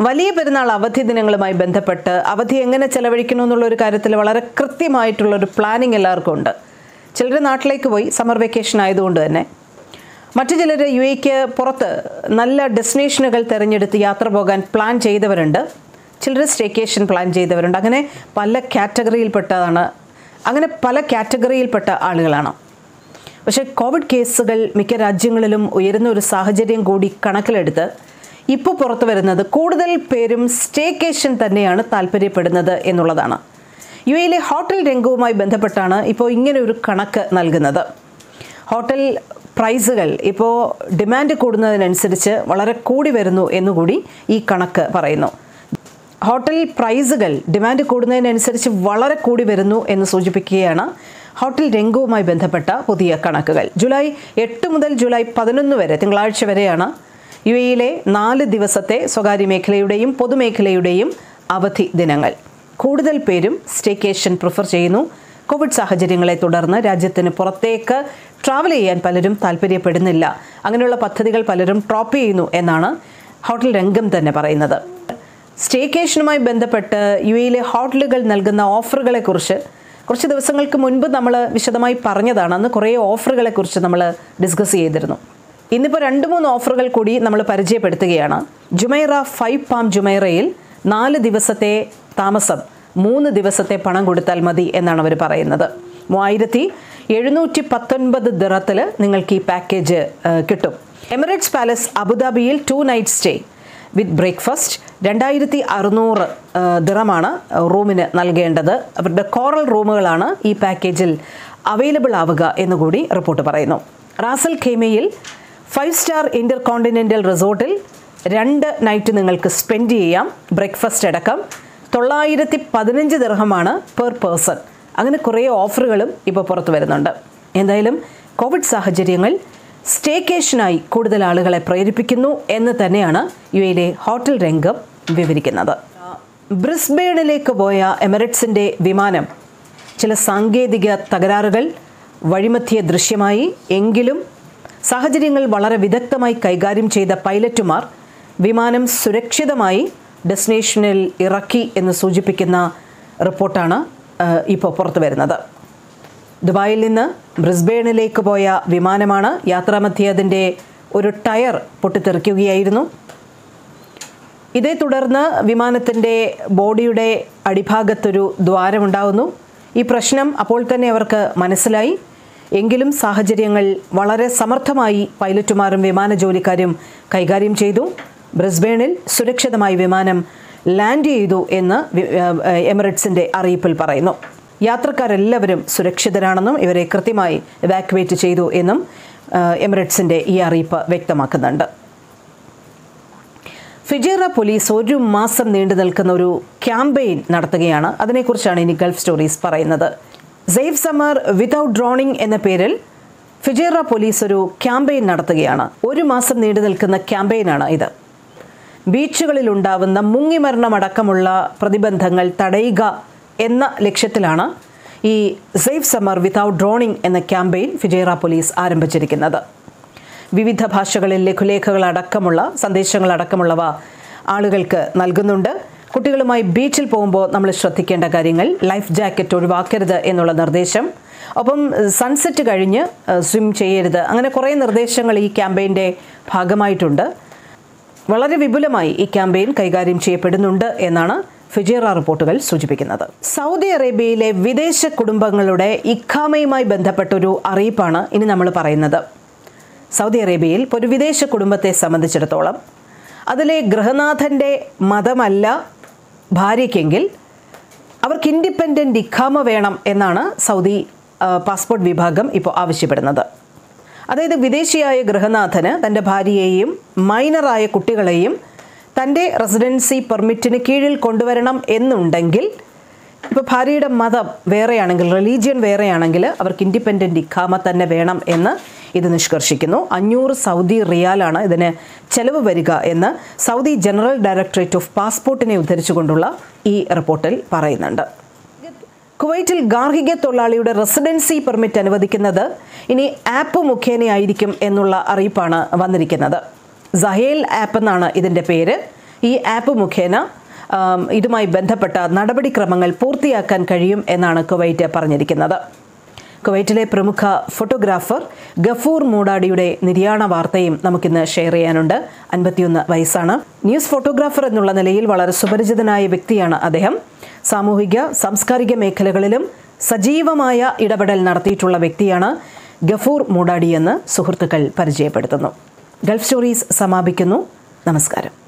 വലിയ പെരുന്നാൾ അവധി ദിനങ്ങളുമായി ബന്ധപ്പെട്ട് അവധി എങ്ങനെ ചെലവഴിക്കണം എന്നുള്ള ഒരു കാര്യത്തിൽ വളരെ കൃത്യമായിട്ടുള്ള ഒരു പ്ലാനിങ് എല്ലാവർക്കും ഉണ്ട് ചിലർ നാട്ടിലേക്ക് പോയി സമ്മർ വെക്കേഷൻ ആയതുകൊണ്ട് തന്നെ മറ്റു ചിലർ യു എക്ക് പുറത്ത് നല്ല ഡെസ്റ്റിനേഷനുകൾ തിരഞ്ഞെടുത്ത് യാത്ര പോകാൻ പ്ലാൻ ചെയ്തവരുണ്ട് ചിലർ സ്റ്റേക്കേഷൻ പ്ലാൻ ചെയ്തവരുണ്ട് അങ്ങനെ പല കാറ്റഗറിയിൽപ്പെട്ടതാണ് അങ്ങനെ പല കാറ്റഗറിയിൽപ്പെട്ട ആളുകളാണ് പക്ഷേ കോവിഡ് കേസുകൾ മിക്ക രാജ്യങ്ങളിലും ഉയരുന്ന ഒരു സാഹചര്യം കൂടി കണക്കിലെടുത്ത് ഇപ്പോൾ പുറത്തു വരുന്നത് കൂടുതൽ പേരും സ്റ്റേക്കേഷൻ തന്നെയാണ് താല്പര്യപ്പെടുന്നത് എന്നുള്ളതാണ് യു എയിലെ ഹോട്ടൽ രംഗവുമായി ബന്ധപ്പെട്ടാണ് ഇപ്പോൾ ഇങ്ങനെ ഒരു കണക്ക് നൽകുന്നത് ഹോട്ടൽ പ്രൈസുകൾ ഇപ്പോൾ ഡിമാൻഡ് കൂടുന്നതിനനുസരിച്ച് വളരെ കൂടി വരുന്നു എന്നുകൂടി ഈ കണക്ക് പറയുന്നു ഹോട്ടൽ പ്രൈസുകൾ ഡിമാൻഡ് കൂടുന്നതിനനുസരിച്ച് വളരെ കൂടി വരുന്നു എന്ന് സൂചിപ്പിക്കുകയാണ് ഹോട്ടൽ രംഗവുമായി ബന്ധപ്പെട്ട പുതിയ കണക്കുകൾ ജൂലൈ എട്ട് മുതൽ ജൂലൈ പതിനൊന്ന് വരെ തിങ്കളാഴ്ച വരെയാണ് യു എയിലെ നാല് ദിവസത്തെ സ്വകാര്യ മേഖലയുടെയും പൊതുമേഖലയുടെയും അവധി ദിനങ്ങൾ കൂടുതൽ പേരും സ്റ്റേക്കേഷൻ പ്രിഫർ ചെയ്യുന്നു കോവിഡ് സാഹചര്യങ്ങളെ തുടർന്ന് രാജ്യത്തിന് പുറത്തേക്ക് ട്രാവൽ ചെയ്യാൻ പലരും താല്പര്യപ്പെടുന്നില്ല അങ്ങനെയുള്ള പദ്ധതികൾ പലരും ഡ്രോപ്പ് ചെയ്യുന്നു എന്നാണ് ഹോട്ടൽ രംഗം തന്നെ പറയുന്നത് സ്റ്റേക്കേഷനുമായി ബന്ധപ്പെട്ട് യു എയിലെ ഹോട്ടലുകൾ നൽകുന്ന ഓഫറുകളെക്കുറിച്ച് കുറച്ച് ദിവസങ്ങൾക്ക് മുൻപ് നമ്മൾ വിശദമായി പറഞ്ഞതാണ് അന്ന് കുറേ ഓഫറുകളെക്കുറിച്ച് നമ്മൾ ഡിസ്കസ് ചെയ്തിരുന്നു ഇന്നിപ്പോൾ രണ്ട് മൂന്ന് ഓഫറുകൾ കൂടി നമ്മൾ പരിചയപ്പെടുത്തുകയാണ് ജുമൈറ ഫൈവ് പാം ജുമൈറയിൽ നാല് ദിവസത്തെ താമസം മൂന്ന് ദിവസത്തെ പണം കൊടുത്താൽ മതി എന്നാണ് അവർ പറയുന്നത് മൂവായിരത്തി എഴുന്നൂറ്റി പത്തൊൻപത് ദിറത്തിൽ നിങ്ങൾക്ക് ഈ പാക്കേജ് കിട്ടും എമിറേറ്റ്സ് പാലസ് അബുദാബിയിൽ two night stay with breakfast രണ്ടായിരത്തി അറുന്നൂറ് ദിറമാണ് റൂമിന് നൽകേണ്ടത് അവരുടെ കോറൽ റൂമുകളാണ് ഈ പാക്കേജിൽ അവൈലബിൾ ആവുക എന്നുകൂടി റിപ്പോർട്ട് പറയുന്നു റാസൽ ഖേമയിൽ ഫൈവ് സ്റ്റാർ ഇന്റർ കോണ്ടിനെൻ്റൽ റിസോർട്ടിൽ രണ്ട് നൈറ്റ് നിങ്ങൾക്ക് സ്പെൻഡ് ചെയ്യാം ബ്രേക്ക്ഫാസ്റ്റ് അടക്കം തൊള്ളായിരത്തി പതിനഞ്ച് ദിർഹമാണ് പെർ പേഴ്സൺ അങ്ങനെ കുറേ ഓഫറുകളും ഇപ്പോൾ പുറത്തു വരുന്നുണ്ട് എന്തായാലും കോവിഡ് സാഹചര്യങ്ങൾ സ്റ്റേക്കേഷനായി കൂടുതൽ ആളുകളെ പ്രേരിപ്പിക്കുന്നു എന്ന് തന്നെയാണ് യു എയിലെ ഹോട്ടൽ രംഗം വിവരിക്കുന്നത് ബ്രിസ്ബെയിനിലേക്ക് പോയ എമിറേറ്റ്സിൻ്റെ വിമാനം ചില സാങ്കേതിക തകരാറുകൾ വഴിമധ്യ ദൃശ്യമായി എങ്കിലും സാഹചര്യങ്ങൾ വളരെ വിദഗ്ധമായി കൈകാര്യം ചെയ്ത പൈലറ്റുമാർ വിമാനം സുരക്ഷിതമായി ഡെസ്റ്റിനേഷനിൽ ഇറക്കി എന്ന് സൂചിപ്പിക്കുന്ന റിപ്പോർട്ടാണ് ഇപ്പോൾ പുറത്തു വരുന്നത് ദുബായിൽ നിന്ന് ബ്രിസ്ബെയിനിലേക്ക് പോയ വിമാനമാണ് യാത്രാമധ്യേ അതിൻ്റെ ഒരു ടയർ പൊട്ടിത്തെറിക്കുകയായിരുന്നു ഇതേ തുടർന്ന് വിമാനത്തിൻ്റെ ബോഡിയുടെ അടിഭാഗത്തൊരു ദ്വാരമുണ്ടാകുന്നു ഈ പ്രശ്നം അപ്പോൾ തന്നെ അവർക്ക് മനസ്സിലായി എങ്കിലും സാഹചര്യങ്ങൾ വളരെ സമർത്ഥമായി പൈലറ്റുമാരും വിമാന ജോലിക്കാരും കൈകാര്യം ചെയ്തു ബ്രിസ്ബെയിനിൽ സുരക്ഷിതമായി വിമാനം ലാൻഡ് ചെയ്തു എന്ന് എമിറേറ്റ്സിൻ്റെ അറിയിപ്പിൽ പറയുന്നു യാത്രക്കാരെല്ലാവരും സുരക്ഷിതരാണെന്നും ഇവരെ കൃത്യമായി എവാക്യുവേറ്റ് ചെയ്തു എന്നും എമിറേറ്റ്സിൻ്റെ ഈ അറിയിപ്പ് വ്യക്തമാക്കുന്നുണ്ട് ഫിജേറ പോലീസ് ഒരു മാസം നീണ്ടു നിൽക്കുന്ന ഒരു ക്യാമ്പയിൻ നടത്തുകയാണ് അതിനെക്കുറിച്ചാണ് ഇനി ഗൾഫ് സ്റ്റോറീസ് പറയുന്നത് സേഫ് സമ്മർ വിതൗട്ട് ഡ്രോണിംഗ് എന്ന പേരിൽ ഫിജേറ പോലീസ് ഒരു ക്യാമ്പയിൻ നടത്തുകയാണ് ഒരു മാസം നീണ്ടു നിൽക്കുന്ന ക്യാമ്പയിനാണ് ഇത് ബീച്ചുകളിൽ ഉണ്ടാവുന്ന മുങ്ങിമരണമടക്കമുള്ള പ്രതിബന്ധങ്ങൾ തടയുക എന്ന ലക്ഷ്യത്തിലാണ് ഈ സേഫ് സമ്മർ വിതൗട്ട് ഡ്രോണിംഗ് എന്ന ക്യാമ്പയിൻ ഫിജേറ പോലീസ് ആരംഭിച്ചിരിക്കുന്നത് വിവിധ ഭാഷകളിൽ ലഘുലേഖകളടക്കമുള്ള സന്ദേശങ്ങളടക്കമുള്ളവ ആളുകൾക്ക് നൽകുന്നുണ്ട് കുട്ടികളുമായി ബീച്ചിൽ പോകുമ്പോൾ നമ്മൾ ശ്രദ്ധിക്കേണ്ട കാര്യങ്ങൾ ലൈഫ് ജാക്കറ്റ് ഒഴിവാക്കരുത് എന്നുള്ള നിർദ്ദേശം ഒപ്പം സൺസെറ്റ് കഴിഞ്ഞ് സ്വിം ചെയ്യരുത് അങ്ങനെ കുറേ നിർദ്ദേശങ്ങൾ ഈ ക്യാമ്പയിൻ്റെ ഭാഗമായിട്ടുണ്ട് വളരെ വിപുലമായി ഈ ക്യാമ്പയിൻ കൈകാര്യം ചെയ്യപ്പെടുന്നുണ്ട് എന്നാണ് ഫിജേറ റിപ്പോർട്ടുകൾ സൂചിപ്പിക്കുന്നത് സൗദി അറേബ്യയിലെ വിദേശ കുടുംബങ്ങളുടെ ഇഖാമയുമായി ബന്ധപ്പെട്ടൊരു അറിയിപ്പാണ് ഇനി നമ്മൾ പറയുന്നത് സൗദി അറേബ്യയിൽ ഇപ്പോൾ ഒരു വിദേശ കുടുംബത്തെ സംബന്ധിച്ചിടത്തോളം അതിലെ ഗൃഹനാഥൻ്റെ മതമല്ല ഭാര്യയ്ക്കെങ്കിൽ അവർക്ക് ഇൻഡിപെൻഡൻ്റ് ഇഖാമ വേണം എന്നാണ് സൗദി പാസ്പോർട്ട് വിഭാഗം ഇപ്പോൾ ആവശ്യപ്പെടുന്നത് അതായത് വിദേശിയായ ഗൃഹനാഥന് തൻ്റെ ഭാര്യയെയും മൈനറായ കുട്ടികളെയും തൻ്റെ റെസിഡൻസി പെർമിറ്റിന് കീഴിൽ കൊണ്ടുവരണം എന്നുണ്ടെങ്കിൽ ഇപ്പോൾ ഭാര്യയുടെ മതം വേറെയാണെങ്കിൽ റിലീജിയൻ വേറെയാണെങ്കിൽ അവർക്ക് ഇൻഡിപെൻഡൻ്റ് ഇഖാമ തന്നെ വേണം എന്ന് ഇത് നിഷ്കർഷിക്കുന്നു അഞ്ഞൂറ് സൗദി റിയാലാണ് ഇതിന് ചെലവ് വരിക എന്ന് സൗദി ജനറൽ ഡയറക്ടറേറ്റ് ഓഫ് പാസ്പോർട്ടിനെ ഉദ്ധരിച്ചുകൊണ്ടുള്ള ഈ റിപ്പോർട്ടിൽ പറയുന്നുണ്ട് കുവൈറ്റിൽ ഗാർഹിക തൊഴിലാളിയുടെ റെസിഡൻസി പെർമിറ്റ് അനുവദിക്കുന്നത് ഇനി ആപ്പ് മുഖേനയായിരിക്കും എന്നുള്ള അറിയിപ്പാണ് വന്നിരിക്കുന്നത് സഹേൽ ആപ്പ് എന്നാണ് ഇതിൻ്റെ പേര് ഈ ആപ്പ് മുഖേന ആം, ഇതുമായി ബന്ധപ്പെട്ട നടപടിക്രമങ്ങൾ പൂർത്തിയാക്കാൻ കഴിയും എന്നാണ് കുവൈറ്റ് പറഞ്ഞിരിക്കുന്നത് കുവൈറ്റിലെ പ്രമുഖ ഫോട്ടോഗ്രാഫർ ഗഫൂർ മൂടാടിയുടെ നിര്യാണ വാർത്തയും നമുക്കിന്ന് ഷെയർ ചെയ്യാനുണ്ട് അൻപത്തിയൊന്ന് വയസ്സാണ് ന്യൂസ് ഫോട്ടോഗ്രാഫർ എന്നുള്ള നിലയിൽ വളരെ സുപരിചിതനായ വ്യക്തിയാണ് അദ്ദേഹം സാമൂഹിക സാംസ്കാരിക മേഖലകളിലും സജീവമായ ഇടപെടൽ നടത്തിയിട്ടുള്ള വ്യക്തിയാണ് ഗഫൂർ മൂടാടി എന്ന് സുഹൃത്തുക്കൾ പരിചയപ്പെടുത്തുന്നു ഗൾഫ് സ്റ്റോറീസ് സമാപിക്കുന്നു നമസ്കാരം